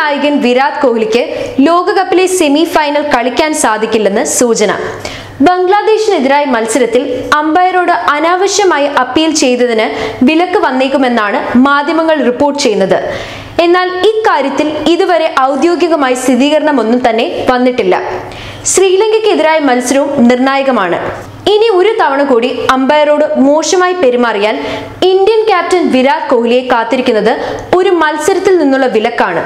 നായകൻ വിരാട് കോഹ്ലിക്ക് ലോകകപ്പിലെ semi final കളിക്കാൻ സാധിക്കില്ലെന്ന് സൂചന ബംഗ്ലാദേശിനെതിരായ മത്സരത്തിൽ അമ്പയറോട് അനാവശ്യമായി അപ്പീൽ ചെയ്തതിന് വിലക്ക് വന്നേക്കുമെന്നാണ് മാധ്യമങ്ങൾ റിപ്പോർട്ട് ചെയ്യുന്നത് എന്നാൽ ഇക്കാര്യത്തിൽ ഇതുവരെ ഔദ്യോഗികമായി സ്ഥിരീകരണമൊന്നും തന്നെ വന്നിട്ടില്ല ശ്രീലങ്കയ്ക്കെതിരായ മത്സരവും നിർണായകമാണ് ഇനി ഒരു തവണ കൂടി അമ്പയറോട് മോശമായി പെരുമാറിയാൽ ഇന്ത്യൻ ക്യാപ്റ്റൻ വിരാട് കോഹ്ലിയെ കാത്തിരിക്കുന്നത് ഒരു മത്സരത്തിൽ നിന്നുള്ള വിലക്കാണ്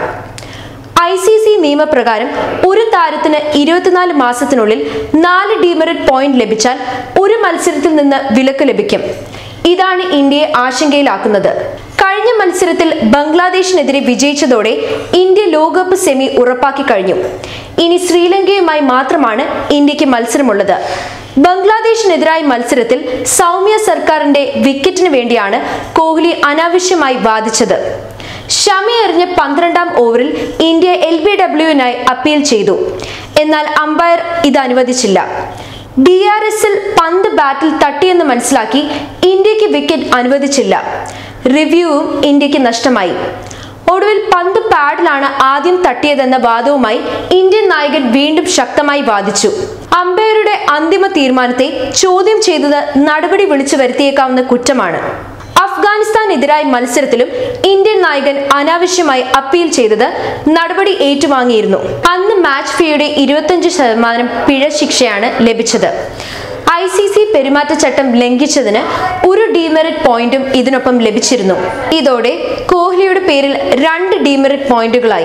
ഐ സി സി നിയമപ്രകാരം ഒരു താരത്തിന് ഇരുപത്തിനാല് മാസത്തിനുള്ളിൽ നാല് ഡീമെറിറ്റ് പോയിന്റ് ലഭിച്ചാൽ ഒരു മത്സരത്തിൽ നിന്ന് വിലക്ക് ലഭിക്കും ഇതാണ് ഇന്ത്യയെ ആശങ്കയിലാക്കുന്നത് കഴിഞ്ഞ മത്സരത്തിൽ ബംഗ്ലാദേശിനെതിരെ വിജയിച്ചതോടെ ഇന്ത്യ ലോകകപ്പ് സെമി ഉറപ്പാക്കി കഴിഞ്ഞു ഇനി ശ്രീലങ്കയുമായി മാത്രമാണ് ഇന്ത്യക്ക് മത്സരമുള്ളത് ബംഗ്ലാദേശിനെതിരായ മത്സരത്തിൽ സൗമ്യ സർക്കാരിന്റെ വിക്കറ്റിന് വേണ്ടിയാണ് കോഹ്ലി അനാവശ്യമായി വാദിച്ചത് ഷമി എറിഞ്ഞ പന്ത്രണ്ടാം ഓവറിൽ ഇന്ത്യ എൽ ബി ഡബ്ല്യുവിനായി അപ്പീൽ ചെയ്തു എന്നാൽ അമ്പയർ ഇത് അനുവദിച്ചില്ല ഡി ആർ എസിൽ പന്ത് ബാറ്റിൽ തട്ടിയെന്ന് മനസ്സിലാക്കി ഇന്ത്യക്ക് വിക്കറ്റ് അനുവദിച്ചില്ല റിവ്യൂവും ഇന്ത്യക്ക് നഷ്ടമായി ഒടുവിൽ പന്ത് പാഡിലാണ് ആദ്യം തട്ടിയതെന്ന വാദവുമായി ഇന്ത്യൻ നായകൻ വീണ്ടും ശക്തമായി വാദിച്ചു അമ്പയറുടെ അന്തിമ തീരുമാനത്തെ ചോദ്യം ചെയ്തത് നടപടി വിളിച്ചു വരുത്തിയേക്കാവുന്ന കുറ്റമാണ് അഫ്ഗാനിസ്ഥാനെതിരായ മത്സരത്തിലും ഇന്ത്യൻ നായകൻ അനാവശ്യമായി അപ്പീൽ ചെയ്തത് നടപടി ഏറ്റുവാങ്ങിയിരുന്നു അന്ന് മാച്ച് ഫീയുടെ ഇരുപത്തഞ്ച് ശതമാനം പിഴ ശിക്ഷയാണ് ലഭിച്ചത് ഐ സി സി പെരുമാറ്റച്ചട്ടം ലംഘിച്ചതിന് ഒരു ഡീമെറിറ്റ് പോയിന്റും ഇതിനൊപ്പം ലഭിച്ചിരുന്നു ഇതോടെ കോഹ്ലിയുടെ പേരിൽ രണ്ട് ഡീമെറിറ്റ് പോയിന്റുകളായി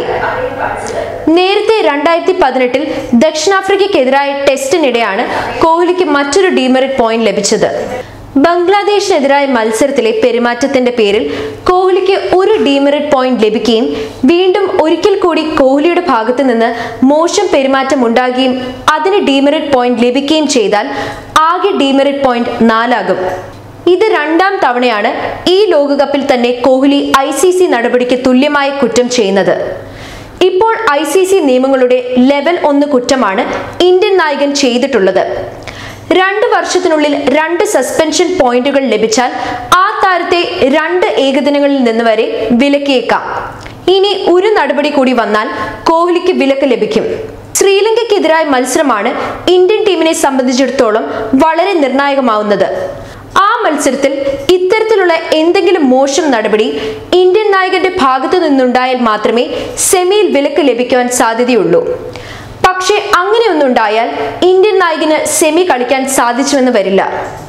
നേരത്തെ രണ്ടായിരത്തി പതിനെട്ടിൽ ദക്ഷിണാഫ്രിക്കയ്ക്കെതിരായ ടെസ്റ്റിനിടെയാണ് കോഹ്ലിക്ക് മറ്റൊരു ഡീമെറിറ്റ് പോയിന്റ് ലഭിച്ചത് ബംഗ്ലാദേശിനെതിരായ മത്സരത്തിലെ പെരുമാറ്റത്തിന്റെ പേരിൽ കോഹ്ലിക്ക് ഒരു ഡീമെറിറ്റ് പോയിന്റ് ലഭിക്കുകയും വീണ്ടും ഒരിക്കൽ കൂടി കോഹ്ലിയുടെ ഭാഗത്തു നിന്ന് മോശം പെരുമാറ്റം ഉണ്ടാകുകയും അതിന് ഡീമെറിറ്റ് പോയിന്റ് ലഭിക്കുകയും ചെയ്താൽ ആകെ ഡീമെറിറ്റ് പോയിന്റ് നാലാകും ഇത് രണ്ടാം തവണയാണ് ഈ ലോകകപ്പിൽ തന്നെ കോഹ്ലി ഐ സി സി നടപടിക്ക് തുല്യമായ കുറ്റം ചെയ്യുന്നത് ഇപ്പോൾ ഐ സി സി നിയമങ്ങളുടെ ലെവൽ ഒന്ന് കുറ്റമാണ് ഇന്ത്യൻ നായകൻ ചെയ്തിട്ടുള്ളത് രണ്ട് വർഷത്തിനുള്ളിൽ രണ്ട് സസ്പെൻഷൻ പോയിന്റുകൾ ലഭിച്ചാൽ ആ താരത്തെ രണ്ട് ഏകദിനങ്ങളിൽ നിന്ന് വരെ വിലക്കിയേക്കാം ഇനി ഒരു നടപടി കൂടി വന്നാൽ കോഹ്ലിക്ക് വിലക്ക് ലഭിക്കും ശ്രീലങ്കയ്ക്കെതിരായ മത്സരമാണ് ഇന്ത്യൻ ടീമിനെ സംബന്ധിച്ചിടത്തോളം വളരെ നിർണായകമാവുന്നത് ആ മത്സരത്തിൽ ഇത്തരത്തിലുള്ള എന്തെങ്കിലും മോശം നടപടി ഇന്ത്യൻ നായകന്റെ ഭാഗത്തു നിന്നുണ്ടായാൽ മാത്രമേ സെമിയിൽ വിലക്ക് ലഭിക്കുവാൻ സാധ്യതയുള്ളൂ പക്ഷേ അങ്ങനെയൊന്നുണ്ടായാൽ ഇന്ത്യൻ നായകന് സെമി കളിക്കാൻ സാധിച്ചുവെന്ന് വരില്ല